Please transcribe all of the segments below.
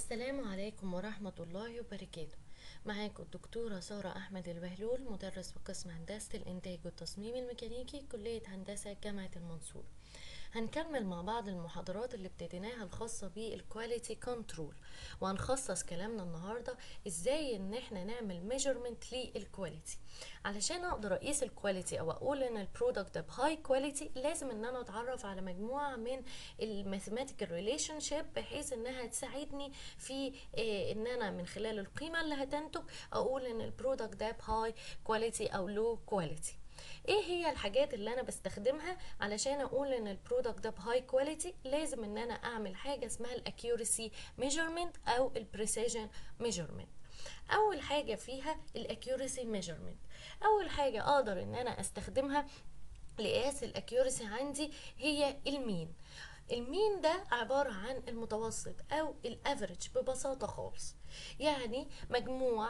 السلام عليكم ورحمة الله وبركاته معاكم الدكتورة سارة أحمد البهلول مدرس بقسم هندسة الإنتاج والتصميم الميكانيكي كلية هندسة جامعة المنصورة هنكمل مع بعض المحاضرات اللي ابتديناها الخاصة بالكواليتي كنترول وهنخصص كلامنا النهاردة ازاي ان احنا نعمل ميجرمنت للكواليتي علشان اقدر اقيس الكواليتي او اقول ان البرودكت ده بهاي كواليتي لازم ان انا اتعرف على مجموعة من الماثيماتيكال ريليشن شيب بحيث انها تساعدني في إيه ان انا من خلال القيمة اللي هتنتج اقول ان البرودكت ده بهاي كواليتي او لو كواليتي ايه هي الحاجات اللي انا بستخدمها علشان اقول ان البرودكت ده بهاي كواليتي لازم ان انا اعمل حاجه اسمها الاكيورسي ميجرمنت او البريسيجن ميجرمنت اول حاجه فيها الاكيورسي ميجرمنت اول حاجه اقدر ان انا استخدمها لقياس الاكيورسي عندي هي المين المين ده عبارة عن المتوسط أو الافريج ببساطة خالص يعني مجموع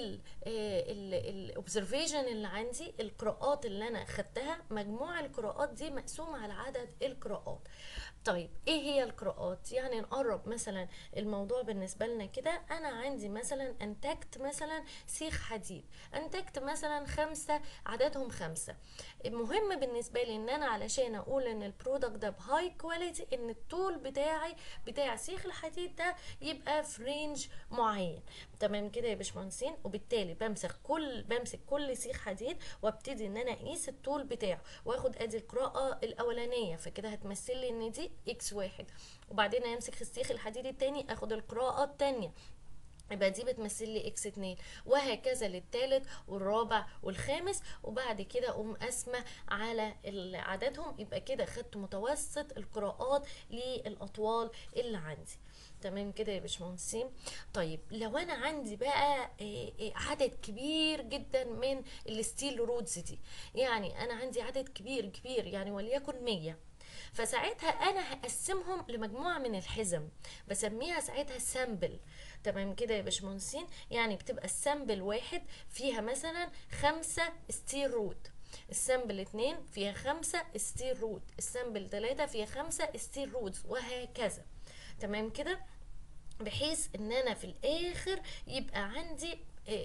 الاوبزرفيشن اللي عندي القراءات اللي انا خدتها مجموع القراءات دي مقسوم على عدد القراءات طيب ايه هي القراءات يعني نقرب مثلا الموضوع بالنسبه لنا كده انا عندي مثلا انتجت مثلا سيخ حديد انتجت مثلا خمسه عددهم خمسه المهم بالنسبه لي ان انا علشان اقول ان البرودكت ده بهاي كواليتي ان الطول بتاعي بتاع سيخ الحديد ده يبقى في رينج معين تمام كده يا باشمهندسين وبالتالي بمسك كل بمسك كل سيخ حديد وابتدي ان انا اقيس الطول بتاعه واخد ادي القراءه الاولانيه فكده هتمثل لي ان دي اكس واحد وبعدين امسك السيخ الحديد التاني اخد القراءه التانيه يبقى دي بتمثل لي اكس اتنين وهكذا للتالت والرابع والخامس وبعد كده اقوم قاسمه على عددهم يبقى كده خدت متوسط القراءات للاطوال اللي عندي تمام كده يا باشمهندسين طيب لو انا عندي بقى عدد كبير جدا من الستيل رودز دي يعني انا عندي عدد كبير كبير يعني وليكن 100 فساعتها انا هقسمهم لمجموعه من الحزم بسميها ساعتها سامبل تمام كده يا باشمهندسين يعني بتبقى السامبل واحد فيها مثلا خمسة ستيل رود السامبل اتنين فيها خمسة ستيل رود السامبل تلاتة فيها خمسة ستيل رودز وهكذا تمام كده بحيث ان انا في الاخر يبقى عندي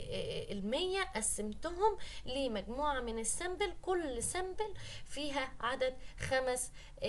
المية قسمتهم لمجموعة من السامبل كل سامبل فيها عدد خمس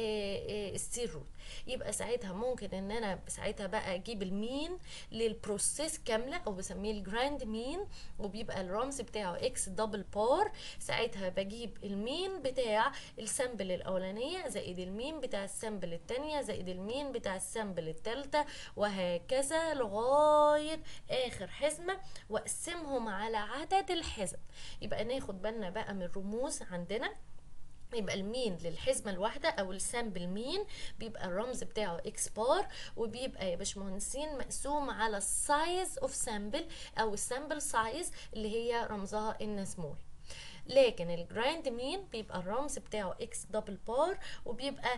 ستيل روت يبقى ساعتها ممكن ان انا ساعتها بقى اجيب المين للبروسيس كاملة او بسميه الجراند مين وبيبقى الرمز بتاعه اكس دبل بار ساعتها بجيب المين بتاع السامبل الاولانية زائد المين بتاع السامبل التانية زائد المين بتاع السامبل التالتة وهكذا لغاية اخر حزمة واقسمهم على عدد الحزم يبقى ناخد بالنا بقى من الرموز عندنا يبقى المين للحزمه الواحده او السامبل مين بيبقى الرمز بتاعه اكس بار وبيبقى يا باشمهندسين مقسوم على السايز اوف سامبل او السامبل سايز اللي هي رمزها ان سمول لكن الجراند مين بيبقى الرمز بتاعه اكس دبل بار وبيبقى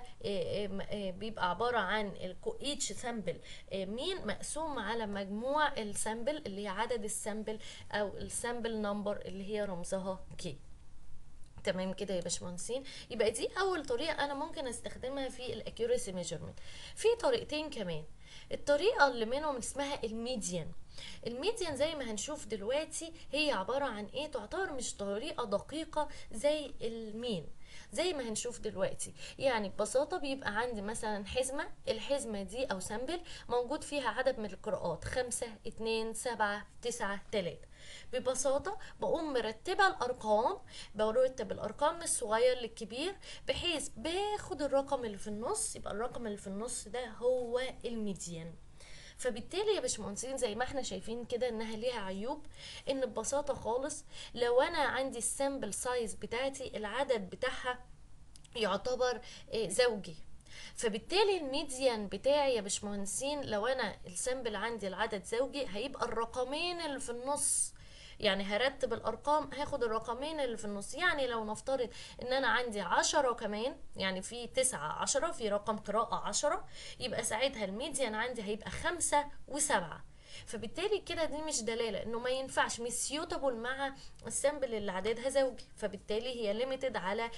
بيبقى عباره عن ايتش سامبل مين مقسوم على مجموع السامبل اللي هي عدد السامبل او السامبل نمبر اللي هي رمزها كي تمام كده يا باشمهندسين يبقى دي اول طريقه انا ممكن استخدمها في الاكيورسي ميجرمنت في طريقتين كمان الطريقه اللي منهم اسمها الميديان الميديان زي ما هنشوف دلوقتي هي عبارة عن ايه تعتبر مش طريقة دقيقة زي المين زي ما هنشوف دلوقتي يعني ببساطة بيبقى عندي مثلا حزمة الحزمة دي او سامبل موجود فيها عدد من القراءات خمسة اتنين سبعة تسعة تلاتة ببساطة بقوم مرتبة الأرقام برتب الأرقام من الصغير للكبير بحيث باخد الرقم اللي في النص يبقى الرقم اللي في النص ده هو الميديان فبالتالي يا باشمهندسين زي ما احنا شايفين كده انها ليها عيوب ان ببساطه خالص لو انا عندي السامبل سايز بتاعتي العدد بتاعها يعتبر زوجي فبالتالي الميديان بتاعي يا باشمهندسين لو انا السامبل عندي العدد زوجي هيبقى الرقمين اللي في النص يعني هرتب الارقام هاخد الرقمين اللي في النص يعني لو نفترض ان انا عندي عشرة كمان يعني في تسعة عشرة في رقم قراءة عشرة يبقى ساعتها الميديان عندي هيبقى خمسة وسبعة فبالتالي كده دي مش دلاله انه ما ينفعش مش سيوتابل مع السامبل اللي عددها زوجي فبالتالي هي ليميتد على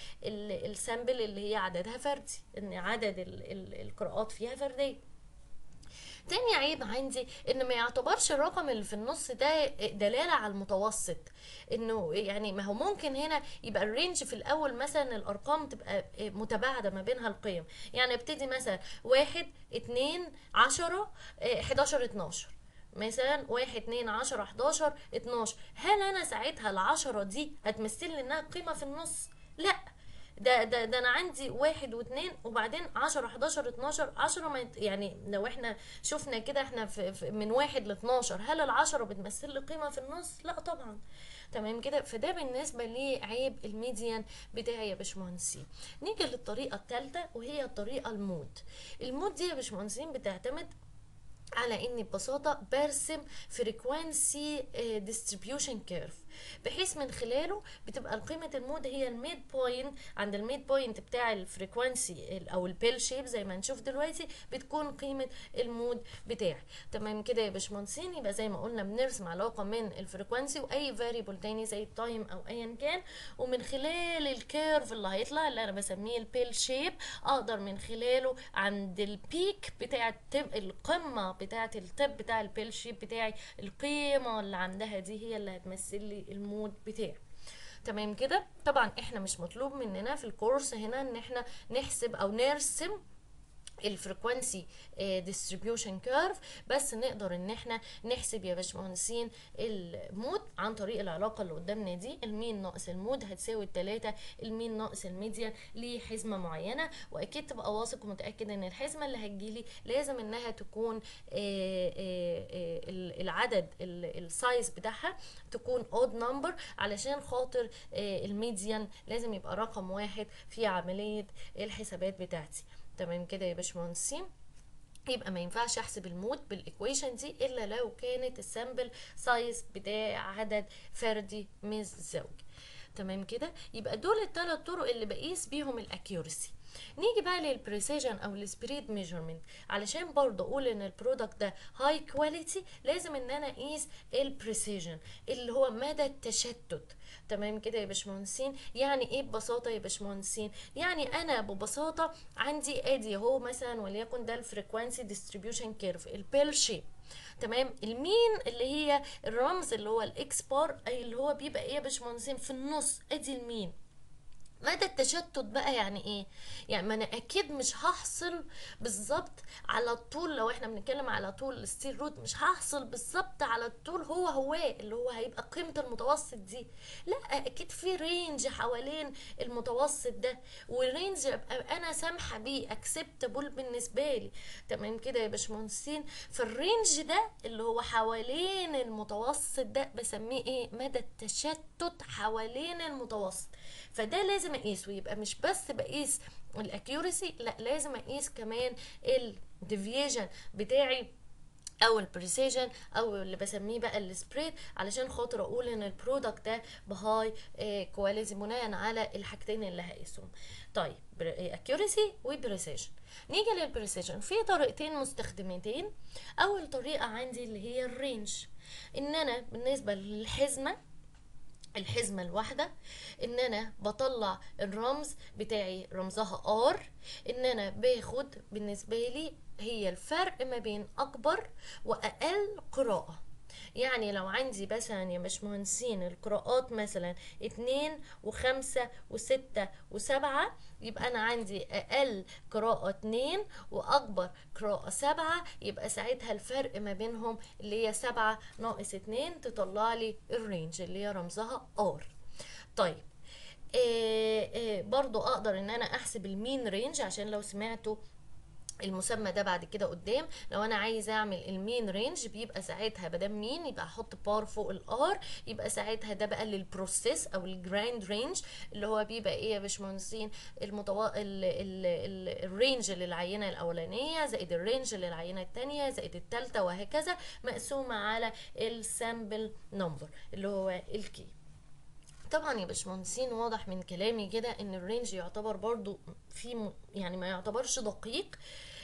السامبل اللي هي عددها فردي ان عدد ال ال القراءات فيها فرديه تاني عيب عندي ان ما يعتبرش الرقم اللي في النص ده دلالة على المتوسط انه يعني ما هو ممكن هنا يبقى الرينج في الاول مثلا الارقام تبقى متباعدة ما بينها القيم يعني ابتدي مثلا واحد اتنين عشرة اه، حداشر اتناشر مثلا واحد اتنين عشرة حداشر اتناشر هل انا ساعتها العشرة دي هتمثل لي انها قيمة في النص لا ده ده ده انا عندي واحد واثنين وبعدين 10 11 12 10 ما يت- يعني لو احنا شفنا كده احنا في في من واحد ل 12 هل العشرة بتمثل لي قيمة في النص؟ لا طبعا تمام كده فده بالنسبة لعيب الميديان بتاعي يا باشمهندسين نيجي للطريقة الثالثة وهي الطريقة المود المود دي يا باشمهندسين بتعتمد على اني ببساطه برسم فريكوانسي ديستريبيوشن كيرف بحيث من خلاله بتبقى قيمه المود هي الميد بوينت عند الميد بوينت بتاع الفريكوانسي او البيل شيب زي ما هنشوف دلوقتي بتكون قيمه المود بتاعي تمام كده يا باشمهندسين يبقى زي ما قلنا بنرسم علاقه من الفريكوانسي واي فاريبل تاني زي التايم او ايا كان ومن خلال الكيرف اللي هيطلع اللي انا بسميه البيل شيب اقدر من خلاله عند البيك بتاع التب القمه بتاعه التب بتاع البيل شيب بتاعي القيمه اللي عندها دي هي اللي هتمثل لي المود بتاعي تمام كده طبعا احنا مش مطلوب مننا في الكورس هنا ان احنا نحسب او نرسم الفريكوانسي ديستريبيوشن كيرف بس نقدر ان احنا نحسب يا باشمهندسين المود عن طريق العلاقه اللي قدامنا دي المين ناقص المود هتساوي التلاتة المين ناقص الميديان لحزمه معينه واكيد تبقى واثق ومتاكد ان الحزمه اللي هتجيلي لازم انها تكون آه، آه، آه، ال- العدد ال- السايز بتاعها تكون اود نمبر علشان خاطر آه، الميديان لازم يبقى رقم واحد في عمليه الحسابات بتاعتي تمام كده يا باشمهندسين يبقى ما ينفعش احسب المود بالايكويشن دي الا لو كانت السامبل سايز بتاع عدد فردي مش زوجي تمام كده يبقى دول الثلاث طرق اللي بقيس بيهم الاكيورسي نيجي بقى للبريسيجن او السبريد ميجرمنت علشان برضه اقول ان البرودكت ده هاي كواليتي لازم ان انا اقيس البريسيجن اللي هو مدى التشتت تمام كده يا باشمهندسين يعني ايه ببساطه يا باشمهندسين يعني انا ببساطه عندي ادي اهو مثلا وليكن ده الفريكوانسي ديستريبيوشن كيرف البيل شيب تمام المين اللي هي الرمز اللي هو الاكس بار أي اللي هو بيبقى ايه يا باشمهندسين في النص ادي المين مدى التشتت بقى يعني ايه يعني ما انا اكيد مش هحصل بالظبط على الطول لو احنا بنتكلم على طول الستيل روت مش هحصل بالظبط على الطول هو هو اللي هو هيبقى قيمه المتوسط دي لا اكيد في رينج حوالين المتوسط ده والرينج ابقى انا سامحه بيه اكسبتابل بالنسبه لي تمام كده يا باشمهندسين فالرينج ده اللي هو حوالين المتوسط ده بسميه ايه مدى التشتت حوالين المتوسط فده لازم اقيسه يبقى مش بس بقيس الاكيورسي لا لازم اقيس كمان الديفيجن بتاعي او البريسيجن او اللي بسميه بقى السبريد علشان خاطر اقول ان البرودكت ده بهاي كواليتي بناء على الحاجتين اللي هقيسهم طيب اكيورسي وبريسيجن نيجي للبريسيجن في طريقتين مستخدمتين اول طريقه عندي اللي هي الرينج ان انا بالنسبه للحزمه الحزمة الواحدة ان انا بطلع الرمز بتاعي رمزها ار ان انا باخد بالنسبة لي هي الفرق ما بين اكبر واقل قراءة يعني لو عندي مثلا يا باشمهندسين القراءات مثلا اتنين وخمسة وستة وسبعة يبقى انا عندي اقل قراءة اتنين واكبر قراءة سبعة يبقى ساعتها الفرق ما بينهم اللي هي سبعة ناقص اتنين تطلع لي الرينج اللي هي رمزها ار طيب إيه إيه برضو اقدر ان انا احسب المين رينج عشان لو سمعتوا المسمى ده بعد كده قدام لو انا عايز اعمل المين رينج بيبقى ساعتها بدام مين يبقى احط بار فوق الار يبقى ساعتها ده بقى للبروسيس او الجراند رينج اللي هو بيبقى ايه يا باشمهندسين المتو... ال... ال... ال... الرينج للعينه الاولانيه زائد الرينج للعينه الثانيه زائد الثالثه وهكذا مقسومه على السامبل نمبر اللي هو الكي طبعا يا باشمهندسين واضح من كلامي كده ان الرينج يعتبر برضو في م... يعني ما يعتبرش دقيق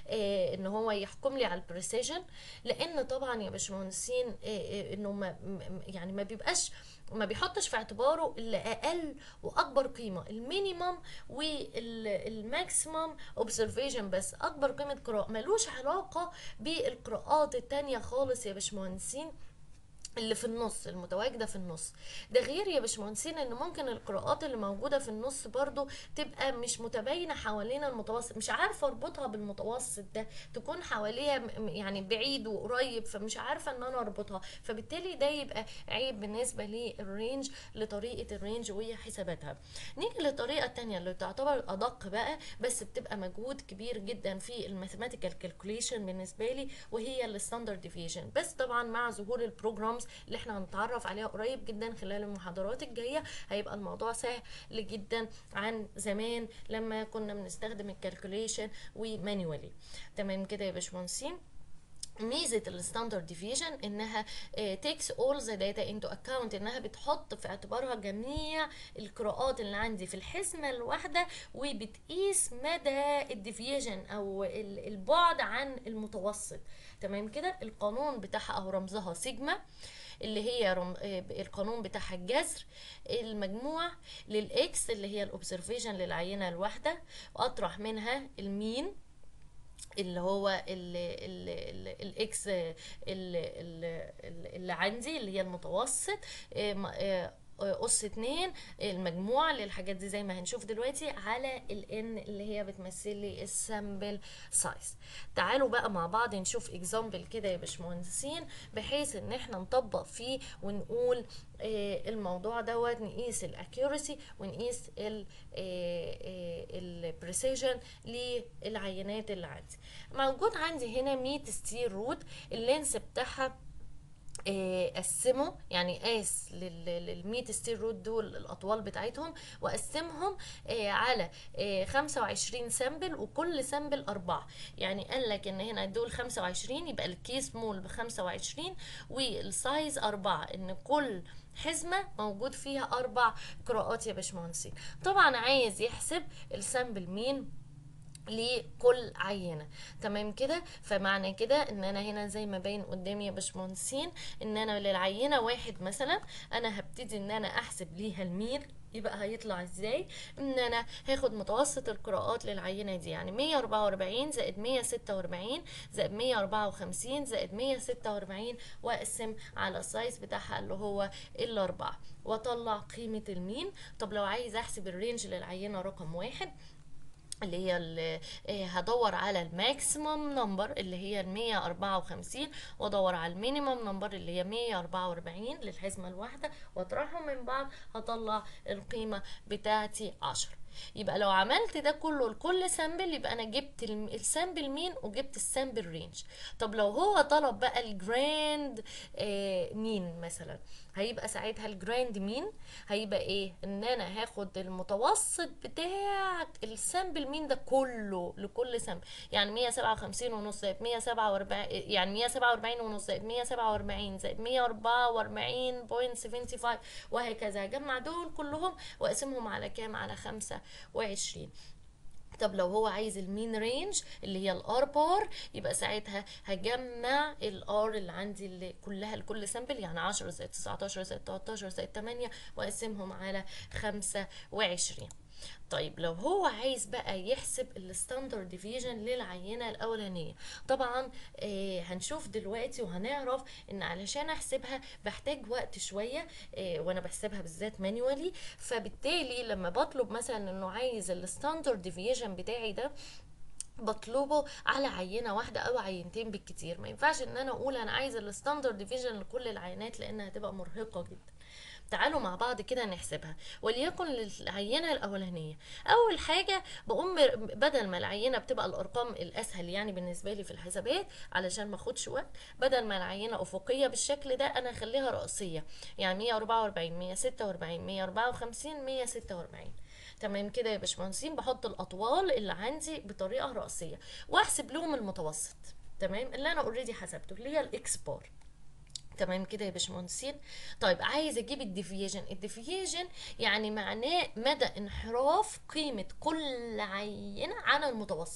آه ان هو يحكم لي على البريسيجن لان طبعا يا باشمهندسين آه آه انه ما م- يعني ما بيبقاش ما بيحطش في اعتباره اللي اقل واكبر قيمه المينيمم والماكسيمم اوبزرفيشن بس اكبر قيمه قراءه ملوش علاقه بالقراءات التانية خالص يا باشمهندسين اللي في النص المتواجدة في النص ده غير يا باشمهندسين ان ممكن القراءات اللي موجودة في النص برضو تبقى مش متباينة حوالين المتوسط مش عارفة اربطها بالمتوسط ده تكون حواليها م- يعني بعيد وقريب فمش عارفة ان انا اربطها فبالتالي ده يبقى عيب بالنسبة للرينج لطريقة الرينج وهي حساباتها نيجي للطريقة التانية اللي تعتبر ادق بقى بس بتبقى مجهود كبير جدا في الماثيماتيكال كالكوليشن بالنسبة لي وهي الستاندرد ديفيشن بس طبعا مع ظهور البروجرامز اللي احنا هنتعرف عليها قريب جدا خلال المحاضرات الجايه هيبقى الموضوع سهل جدا عن زمان لما كنا بنستخدم الكالكوليشن ومانيوالي تمام كده يا باشمهندسين ميزه الستاندرد ديفيجن انها تيكس اول ذا داتا انتو اكاونت انها بتحط في اعتبارها جميع القراءات اللي عندي في الحزمه الواحده وبتقيس مدى الديفيجن او ال- البعد عن المتوسط تمام كده القانون بتاعها او رمزها سيجما اللي هي رم... آه، القانون بتاعها الجذر المجموع للاكس اللي هي الاوبزرفيشن للعينه الواحده واطرح منها المين اللي هو ال ال ال الاكس ال- ال- ال- اللي عندي اللي هي المتوسط آه، م- آه، أس اتنين المجموع للحاجات دي زي ما هنشوف دلوقتي على ال N اللي هي بتمثل لي السامبل سايز تعالوا بقى مع بعض نشوف اكزامبل كده يا باشمهندسين بحيث ان احنا نطبق فيه ونقول آه، الموضوع دوت نقيس الاكيورسي ونقيس البريسيجن للعينات اللي عندي موجود عندي هنا 100 ستير روت اللينس بتاعها آه، قسمه يعني قاس لل 100 ستير رود دول الاطوال بتاعتهم وقسمهم آه، على آه، 25 سامبل وكل سامبل أربعة يعني قال لك ان هنا دول 25 يبقى الكيس مول ب 25 والسايز أربعة ان كل حزمة موجود فيها أربع قراءات يا باشمهندسين طبعا عايز يحسب السامبل مين لكل عينة تمام كده فمعنى كده ان انا هنا زي ما باين قدامي يا باشمهندسين ان انا للعينة واحد مثلا انا هبتدي ان انا احسب ليها المين يبقى هيطلع ازاي ان انا هاخد متوسط القراءات للعينة دي يعني 144 زائد 146 زائد 154 زائد 146 واقسم على السايز بتاعها اللي هو الاربعة واطلع قيمة المين طب لو عايز احسب الرينج للعينة رقم واحد اللي هي ال- آه، هدور على الماكسيمم نمبر اللي هي ال 154 وادور على المينيمم نمبر اللي هي 144 للحزمه الواحده واطرحهم من بعض هطلع القيمه بتاعتي 10 يبقى لو عملت ده كله لكل سامبل يبقى انا جبت الم- السامبل مين وجبت السامبل رينج طب لو هو طلب بقى الجراند آه مين مثلا هيبقى ساعتها الجراند مين هيبقى ايه ان انا هاخد المتوسط بتاع السامبل مين ده كله لكل سامبل يعني 157 ونص زائد 147 يعني 147 ونص زائد 147 زائد 144.75 وهكذا هجمع دول كلهم واقسمهم على كام على 25 طب لو هو عايز المين رينج اللي هي الار بار يبقى ساعتها هجمع الار اللي عندي اللي كلها لكل سامبل يعني 10 زائد 19 زائد 13 زائد 8 واقسمهم على 25 طيب لو هو عايز بقى يحسب الستاندرد ديفيجن للعينه الاولانيه طبعا آه هنشوف دلوقتي وهنعرف ان علشان احسبها بحتاج وقت شويه آه وانا بحسبها بالذات مانيوالي فبالتالي لما بطلب مثلا انه عايز الستاندرد ديفيجن بتاعي ده بطلبه على عينه واحده او عينتين بالكتير ما ينفعش ان انا اقول انا عايز الستاندرد ديفيجن لكل العينات لانها هتبقى مرهقه جدا تعالوا مع بعض كده نحسبها وليكن للعينه الاولانيه اول حاجه بقوم بدل ما العينه بتبقى الارقام الاسهل يعني بالنسبه لي في الحسابات علشان ما اخدش وقت بدل ما العينه افقيه بالشكل ده انا اخليها راسيه يعني 144 146 154 146 تمام كده يا باشمهندسين بحط الاطوال اللي عندي بطريقه راسيه واحسب لهم المتوسط تمام اللي انا اوريدي حسبته اللي هي الاكس بار تمام كده يا باشمهندسين طيب عايز اجيب الديفيجن الديفيجن يعني معناه مدى انحراف قيمه كل عينه عن المتوسط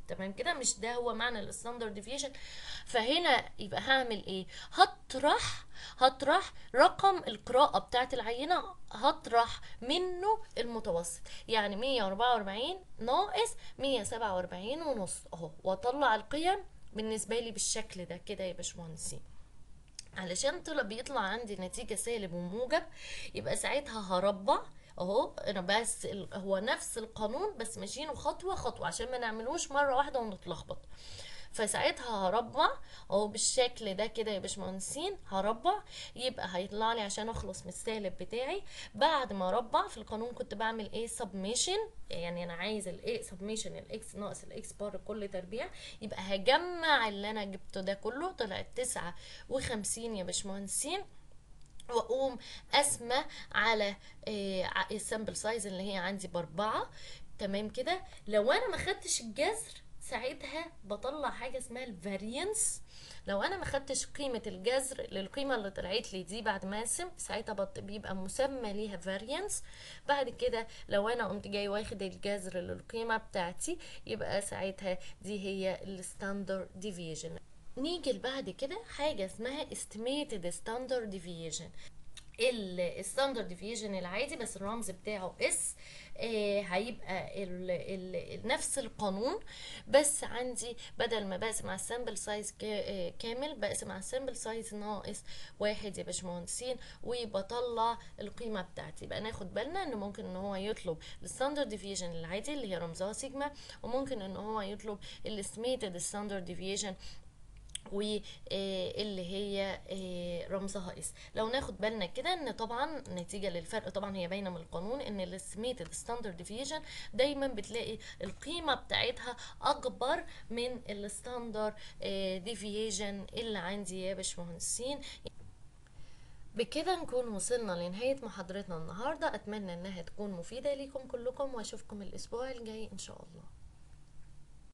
تمام كده مش ده هو معنى الستاندرد ديفيشن فهنا يبقى هعمل ايه هطرح هطرح رقم القراءة بتاعت العينة هطرح منه المتوسط يعني 144 ناقص 147 ونص اهو واطلع القيم بالنسبة لي بالشكل ده كده يا باشمهندسين علشان طلع بيطلع عندي نتيجة سالب وموجب يبقى ساعتها هربع اهو انا بس ال- هو نفس القانون بس ماشيينه خطوة خطوة عشان ما نعملوش مرة واحدة ونتلخبط فساعتها هربع اهو بالشكل ده كده يا باشمهندسين هربع يبقى هيطلع لي عشان اخلص من السالب بتاعي بعد ما اربع في القانون كنت بعمل ايه سبميشن يعني انا عايز الايه سبميشن الاكس ناقص الاكس بار كل تربيع يبقى هجمع اللي انا جبته ده كله طلعت تسعة وخمسين يا باشمهندسين واقوم اسمى على السامبل سايز اللي هي عندي باربعة تمام كده لو انا ما خدتش الجذر ساعتها بطلع حاجه اسمها الفاريانس لو انا ما خدتش قيمه الجذر للقيمه اللي طلعت لي دي بعد ما اقسم ساعتها بط- بيبقى مسمى ليها فاريانس بعد كده لو انا قمت جاي واخد الجذر للقيمه بتاعتي يبقى ساعتها دي هي الستاندرد ديفيجن نيجي بعد كده حاجه اسمها estimated standard deviation الستاندرد ديفيجن العادي بس الرمز بتاعه اس آه هيبقى ال ال نفس القانون بس عندي بدل ما بقسم على السامبل سايز كامل بقسم على السامبل سايز ناقص واحد يا باشمهندسين وبطلع القيمه بتاعتي يبقى ناخد بالنا ان ممكن ان هو يطلب الستاندرد ديفيجن العادي اللي هي رمزها سيجما وممكن ان هو يطلب الاستيميتد ستاندرد ديفيجن واللي هي آه، رمزها اس لو ناخد بالنا كده ان طبعا نتيجه للفرق طبعا هي باينه من القانون ان الاستيميتد ستاندرد ديفيجن دايما بتلاقي القيمه بتاعتها اكبر من الستاندرد ديفيجن اللي عندي يا باشمهندسين بكده نكون وصلنا لنهاية محاضرتنا النهاردة أتمنى أنها تكون مفيدة ليكم كلكم وأشوفكم الأسبوع الجاي إن شاء الله